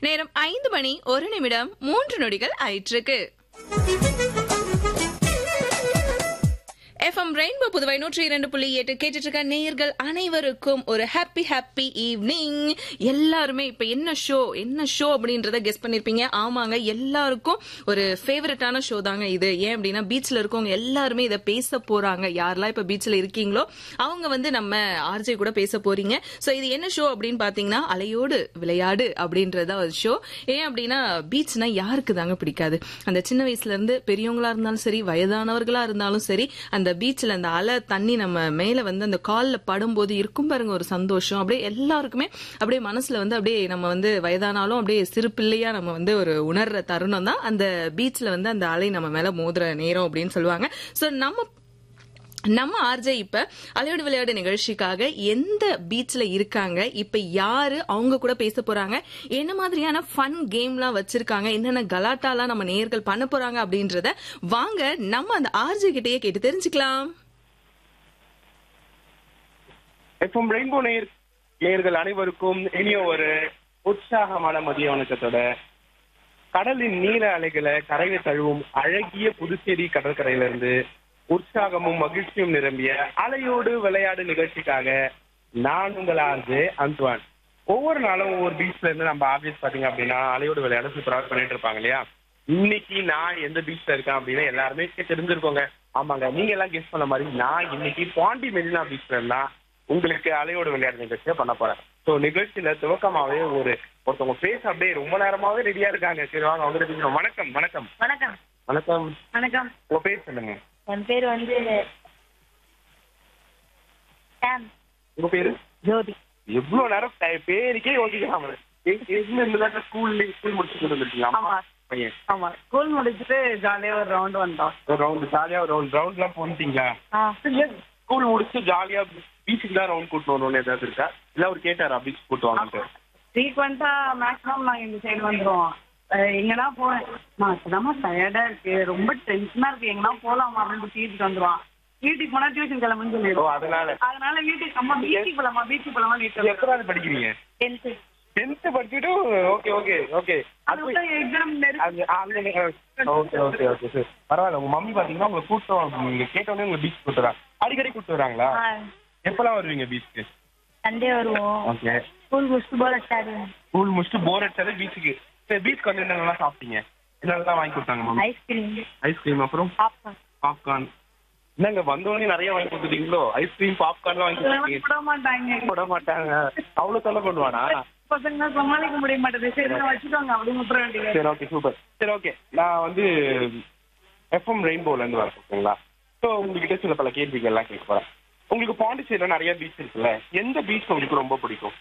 நேரம் ஐந்து மணி ஒரு நிமிடம் மூன்று நொடிகள் ஆயிற்றுக்கு எஃப்எம் ரெயின்போ புதுவை நூற்றி இரண்டு புள்ளி எட்டு கேட்டுட்டு இருக்க நேயர்கள் அனைவருக்கும் ஒரு ஹாப்பி ஹாப்பி ஈவினிங் எல்லாருமே இப்ப என்ன ஷோ என்ன ஷோ அப்படின்றத கெஸ் பண்ணிருப்பீங்க ஆமாங்க எல்லாருக்கும் ஒரு ஃபேவரட்டான ஷோ தாங்க இது ஏன் அப்படின்னா பீச்ல இருக்கவங்க எல்லாருமே இதை பேச போறாங்க யாரெல்லாம் இப்ப பீச்ல இருக்கீங்களோ அவங்க வந்து நம்ம ஆர்ஜே கூட பேச போறீங்க சோ இது என்ன ஷோ அப்படின்னு பாத்தீங்கன்னா அலையோடு விளையாடு அப்படின்றத ஒரு ஷோ ஏன் அப்படின்னா பீச்னா யாருக்கு தாங்க பிடிக்காது அந்த சின்ன வயசுல இருந்து பெரியவங்களா இருந்தாலும் சரி வயதானவர்களா இருந்தாலும் சரி அந்த பீச்ல அந்த அலை தண்ணி நம்ம மேல வந்து அந்த கால்ல படும்போது இருக்கும் பாருங்க ஒரு சந்தோஷம் அப்படியே எல்லாருக்குமே அப்படியே மனசுல வந்து அப்படியே நம்ம வந்து வயதானாலும் அப்படியே சிறு பிள்ளையா நம்ம வந்து ஒரு உணர்ற தருணம் தான் அந்த பீச்ல வந்து அந்த அலை நம்ம மேல மோதுற நேரம் அப்படின்னு சொல்லுவாங்க சோ நம்ம நம்ம ஆர்ஜே இப்ப அலையோடு விளையாடு நிகழ்ச்சிக்காக எந்த பீச்ல இருக்காங்க இப்ப யாரு அவங்க கூட பேச போறாங்க என்ன மாதிரியான ஃபன் கேம்லாம் வச்சிருக்காங்க என்னென்ன கலாட்டாலாம் நம்ம நேயர்கள் பண்ண போறாங்க அப்படின்றத வாங்க நம்ம அந்த ஆர்ஜே கிட்டயே கேட்டு தெரிஞ்சுக்கலாம் எஃப்எம் ரெயின்போ நேர் நேர்கள் அனைவருக்கும் இனிய ஒரு உற்சாகமான மதிய வணக்கத்தோட கடலின் நீல அலைகளை கரையை தழுவும் அழகிய புதுச்சேரி கடற்கரையில இருந்து உற்சாகமும் மகிழ்ச்சியும் நிரம்பிய அலையோடு விளையாடு நிகழ்ச்சிக்காக நான் உங்கள் ஆர்ஜே அந்த்வான் ஒவ்வொரு நாளும் ஒவ்வொரு பீச்ல இருந்து நம்ம ஆபீஸ் பாத்தீங்க அப்படின்னா அலையோடு விளையாட சூப்பராக பண்ணிட்டு இருப்பாங்க இல்லையா இன்னைக்கு நான் எந்த பீச்ல இருக்கேன் அப்படின்னு எல்லாருமே தெரிஞ்சிருக்கோங்க ஆமாங்க நீங்க எல்லாம் கெஸ் பண்ண மாதிரி நான் இன்னைக்கு பாண்டி மெரினா பீச்ல இருந்தா உங்களுக்கு அலையோடு விளையாடு நிகழ்ச்சியை பண்ண போறேன் ஸோ நிகழ்ச்சியில துவக்கமாவே ஒரு ஒருத்தவங்க ஃபேஸ் அப்படியே ரொம்ப நேரமாவே ரெடியா இருக்காங்க சரி வாங்க அவங்க பேசுறோம் வணக்கம் வணக்கம் வணக்கம் வணக்கம் வணக்கம் உங்க பேர் சொல்லுங்க என் பேர் வந்து சாம் உங்க பேரு ஜோதி எவ்வளவு நேரம் பே- பேருக்கே யோசிக்கிறாங்க ஸ்கூல் ஸ்கூல் முடிச்சுட்டு வந்துருக்கீங்க அம்மா ஆமா. பையன் ஆமா ஸ்கூல் முடிச்சுட்டு ஜாலியா ஒரு ரவுண்ட் வந்தோம் ஒரு ரவுண்ட் ஜாலியா ஒரு ரவுண்ட் ரவுண்ட் எல்லாம் போனிட்டீங்களா ஆ ஸ்கூல் முடிச்சு ஜாலியா பீச்சுக்கு தான் ரவுண்ட் கூட்டு வரணும்னு ஏதாவது இருக்கா இல்ல அவர் கேட்டாரா பீச் கூட்டு வாங்கிட்டு ஃப்ரீக்வெண்டா மேக்ஸிமம் நாங்க இந்த சைடு வந்துருவோம் அஹ் எங்கனா போறேன் இப்பதாம்மா டயர்டா இருக்கு ரொம்ப டென்ஷனா இருக்கு எங்கனா போலாமா அப்படின்னு வீட்டுக்கு வந்துருவான் வீட்டுக்கு போனா டியூஷன் கிளம்புன்னு ஓ சொல்லிடுவோம் அதனால அதனால வீட்டுக்கு அம்மா பீச்சுக்கு போலாமா பீச்சுக்கு போலாமா வீட்டுக்கு எத்தனாவது படிக்கிறீங்க டென்த்து டென்த் படிச்சுட்டு ஓகே ஓகே ஓகே அதுக்குள்ள exam okay okay okay sir பரவாயில்ல உங்க மம்மி பாத்தீங்கன்னா உங்களை கூட்டம் நீங்க கேட்டோடனே உங்க பீச் கூட்டு வராங்க அடிக்கடி கூட்டு வராங்களா எப்பெல்லாம் வருவீங்க பீச்சுக்கு சண்டே வருவோம் ஓகே ஸ்கூல் முடிச்சுட்டு போல ஸ்டார்ட் ஸ்கூல் முடிச்சுட்டு போர் அடிச்சாலே பீச்சுக்கு சரி பீச்சுக்கு வந்து என்னென்னலாம் சாப்பிட்டீங்க என்னென்னலாம் வாங்கி கொடுத்தாங்க மம்மி ஐஸ்கிரீம் ஐஸ்கிரீம் அப்புறம் பாப்கார்ன் பாப்கார்ன் என்னங்க வந்தோடனே நிறைய வாங்கி கொடுத்துட்டீங்களோ ஐஸ்கிரீம் பாப்கார்ன்லாம் வாங்கி கொடுத்துருக்கீங்க விட மாட்டாங்க போட மாட்டாங்க அவ்வளவு தொல்லை பண்ணுவானா பசங்க சமாளிக்க முடிய மாட்டேது சரி நான் வச்சுக்கோங்க அப்படின்னு விட்டுற வேண்டியது சரி ஓகே சூப்பர் சரி ஓகே நான் வந்து எஃப்எம் ரெயின்போல இருந்து வரேன் ஓகேங்களா ஸோ உங்ககிட்ட சில பல கேள்விகள் எல்லாம் கேட்க போறேன் உங்களுக்கு பாண்டிச்சேரியில நிறைய பீச் இருக்குல்ல எந்த பீச் உங்களுக்கு ரொம்ப பிடிக்கும்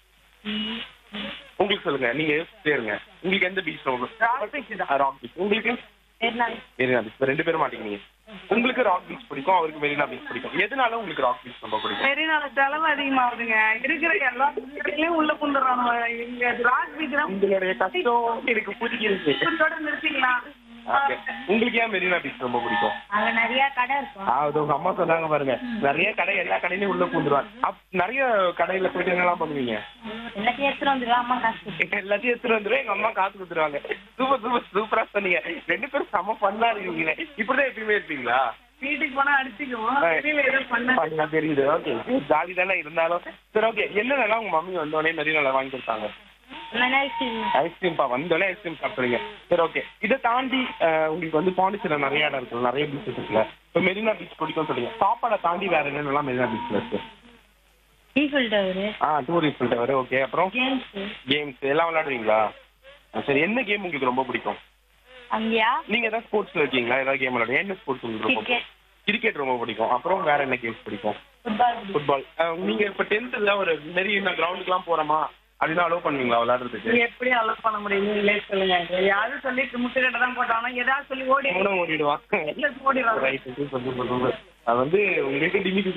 உங்களுக்கு சொல்லுங்க நீங்க சேருங்க உங்களுக்கு எந்த பீச் ரொம்ப ராக் பீச் தான் ராக் பீச் உங்களுக்கு மெரினா மெரினா பீச் ரெண்டு பேரும் மாட்டீங்க உங்களுக்கு ராக் பீச் பிடிக்கும் அவருக்கு மெரினா பீச் பிடிக்கும் எதனால உங்களுக்கு ராக் பீச் ரொம்ப பிடிக்கும் மெரினால செலவு அதிகமாகுதுங்க இருக்கிற எல்லா பீச்சுலயும் உள்ள புந்துடுறாங்க இங்க ராக் பீச் தான் உங்களுடைய கஷ்டம் எனக்கு புரியுது இதோட நிறுத்திக்கலாம் Okay. உங்களுக்கு ஏன் மெரினா பீச் ரொம்ப பிடிக்கும் அங்க நிறைய கடை இருக்கும் அது உங்க அம்மா சொன்னாங்க பாருங்க நிறைய கடை எல்லா கடையிலயும் உள்ள பூந்துருவாங்க அப் நிறைய கடையில போயிட்டு என்னெல்லாம் பண்ணுவீங்க எல்லாத்தையும் எடுத்துட்டு வந்துருவா அம்மா காசு எல்லாத்தையும் எடுத்துட்டு வந்துருவேன் எங்க அம்மா காசு கொடுத்துருவாங்க சூப்பர் சூப்பர் சூப்பரா சொன்னீங்க ரெண்டு பேரும் செம பண்ணா இருக்கீங்களே இப்படிதான் எப்பயுமே இருப்பீங்களா வீட்டுக்கு போனா அடிச்சுக்குவோம் வெளியில எதுவும் பண்ண பண்ணா தெரியுது ஓகே ஜாலி தானே இருந்தாலும் சரி ஓகே என்னென்னலாம் உங்க மம்மி வந்தோடனே நிறைய நல்லா வாங்கி கொடுத்தாங்க ஐஸ்கிரீம் பா வந்தோடனே ஐஸ்கிரீம் சாப்பிடுறீங்க சரி ஓகே இதை தாண்டி அஹ், உங்களுக்கு வந்து பாண்டிச்சேரியில் நிறைய இடம் இருக்குல்ல நிறைய பீச்சஸ் இருக்குல்ல இப்போ மெரினா பீச் பிடிக்கும் சொல்றீங்க சாப்பாடை தாண்டி வேற என்னென்னலாம் மெரினா பீச்ல இருக்கு டீ ஃபில்டர் ஆ டூரிஸ்ட் ஃபில்டர் ஓகே அப்புறம் கேம்ஸ் கேம்ஸ் எல்லாம் விளையாடுவீங்களா ஆ, சரி என்ன கேம் உங்களுக்கு ரொம்ப பிடிக்கும் அங்கயா நீங்க ஏதாவது ஸ்போர்ட்ஸ்ல இருக்கீங்களா ஏதாவது கேம் விளையாடுங்க என்ன ஸ்போர்ட்ஸ் உங்களுக்கு ரொம்ப Cricket. கிரிக்கெட் ரொம்ப பிடிக்கும் அப்புறம் வேற என்ன கேம்ஸ் பிடிக்கும் ஃபுட்பால் ஃபுட்பால் நீங்க இப்ப டென்த்ல ஒரு மாரி நான் கிரவுண்டுக்குலாம் போறோமா அப்படின்னு அலோவ் பண்ணுவீங்களா விளையாடுறதுக்கு எப்படி அலோவ் பண்ண முடியும் நீங்களே சொல்லுங்க யாரும் சொல்லி முட்டுக்கட்டை தான் போட்டாங்க ஏதாவது சொல்லி ஓடி அவனும் ஓடிடுவான் ஓடிடுவாங்க ரைட் அது வந்து உங்களுக்கு டிமிக்கு